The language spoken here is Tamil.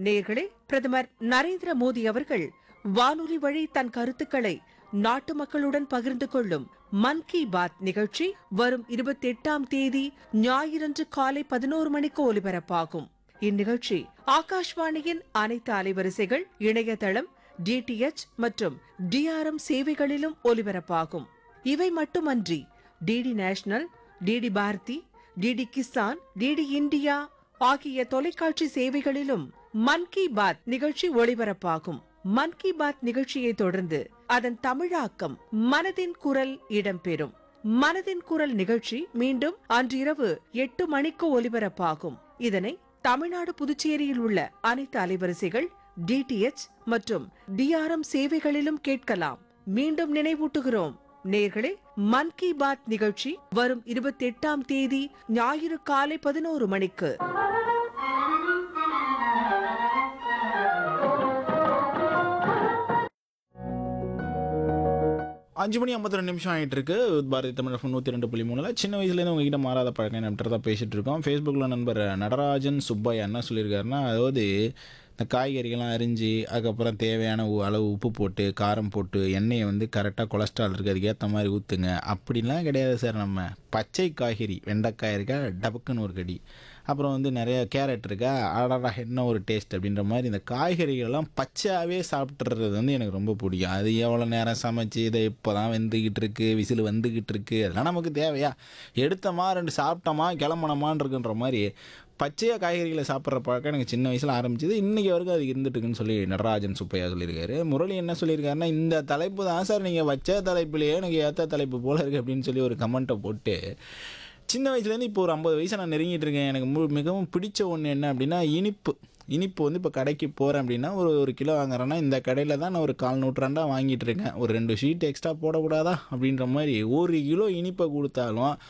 நேர்களே பிரதமர் நரேந்திர மோடி அவர்கள் வானொலி வழி தன் கருத்துக்களை நாட்டு மக்களுடன் பகிர்ந்து கொள்ளும் மன் கி பாத் நிகழ்ச்சி வரும் இருபத்தி எட்டாம் தேதி ஞாயிறன்று காலை பதினோரு மணிக்கு ஒலிபரப்பாகும் இந்நிகழ்ச்சி ஆகாஷ்வாணியின் அனைத்து அலைவரிசைகள் இணையதளம் டிடிஎச் மற்றும் டிஆர்எம் சேவைகளிலும் ஒலிபரப்பாகும் இவை மட்டுமன்றி DD national DD Bharati DD Kisan DD India ஆகிய தொலைக்காட்சி சேவைகளிலும் மன் கி பாத் நிகழ்ச்சி ஒளிபரப்பாகும் மன் கி பாத் நிகழ்ச்சியை தொடர்ந்து அதன் தமிழாக்கம் மனதின் குரல் இடம்பெறும் மனதின் குரல் நிகழ்ச்சி மீண்டும் அன்றிரவு எட்டு மணிக்கு ஒலிபரப்பாகும் இதனை தமிழ்நாடு புதுச்சேரியில் உள்ள அனைத்து அலைவரிசைகள் டிடிஎச் மற்றும் டிஆர்எம் சேவைகளிலும் கேட்கலாம் மீண்டும் நினைவூட்டுகிறோம் நேர்களே மன் கி பாத் நிகழ்ச்சி வரும் இருபத்தி எட்டாம் தேதி ஞாயிறு காலை பதினோரு மணிக்கு அஞ்சு மணி ஐம்பத்தி ரெண்டு நிமிஷம் ஆகிட்டு இருக்கு பாரதி தமிழ் எஃப்எம் நூற்றி ரெண்டு புள்ளி மூணில் சின்ன வயசுலேருந்து உங்ககிட்ட மாறாத பழக்கம் என்னன்ட்டு தான் பேசிகிட்டு இருக்கோம் ஃபேஸ்புக்கில் நண்பர் நடராஜன் சுப்பையா என்ன சொல்லியிருக்காருன்னா அதாவது இந்த காய்கறிகள்லாம் அரிஞ்சு அதுக்கப்புறம் தேவையான உ- அளவு உப்பு போட்டு காரம் போட்டு எண்ணெயை வந்து கரெக்டாக கொலஸ்ட்ரால் இருக்குது அதுக்கேற்ற மாதிரி ஊற்றுங்க அப்படிலாம் கிடையாது சார் நம்ம பச்சை காய்கறி வெண்டைக்காய் இருக்கா டபக்குன்னு ஒரு கடி அப்புறம் வந்து நிறைய கேரட் இருக்கா அடடா என்ன ஒரு டேஸ்ட் அப்படின்ற மாதிரி இந்த காய்கறிகள்லாம் பச்சையாகவே சாப்பிட்றது வந்து எனக்கு ரொம்ப பிடிக்கும் அது எவ்வளோ நேரம் சமைச்சு இதை இப்போ தான் வெந்துக்கிட்டு இருக்கு விசில் வந்துக்கிட்டு இருக்கு அதெல்லாம் நமக்கு தேவையா எடுத்தோமா ரெண்டு சாப்பிட்டோமா கிளம்பணுமான் இருக்குன்ற மாதிரி பச்சையாக காய்கறிகளை சாப்பிட்ற பழக்கம் எனக்கு சின்ன வயசில் ஆரம்பிச்சது இன்றைக்கி வரைக்கும் அது இருந்துட்டு இருக்குன்னு சொல்லி நடராஜன் சுப்பையா சொல்லியிருக்காரு முரளி என்ன சொல்லியிருக்காருன்னா இந்த தலைப்பு தான் சார் நீங்கள் வச்ச தலைப்புலேயே எனக்கு ஏற்ற தலைப்பு போல இருக்குது அப்படின்னு சொல்லி ஒரு கமெண்ட்டை போட்டு சின்ன வயசுலேருந்து இப்போ ஒரு ஐம்பது வயசை நான் நெருங்கிட்டு இருக்கேன் எனக்கு மு மிகவும் பிடிச்ச ஒன்று என்ன அப்படின்னா இனிப்பு இனிப்பு வந்து இப்போ கடைக்கு போகிறேன் அப்படின்னா ஒரு ஒரு கிலோ வாங்குறேன்னா இந்த கடையில் தான் நான் ஒரு கால் நூற்றாண்டாக வாங்கிட்டு இருக்கேன் ஒரு ரெண்டு ஷீட் எக்ஸ்ட்ரா போடக்கூடாதா அப்படின்ற மாதிரி ஒரு கிலோ இனிப்பை கொடுத்தாலும்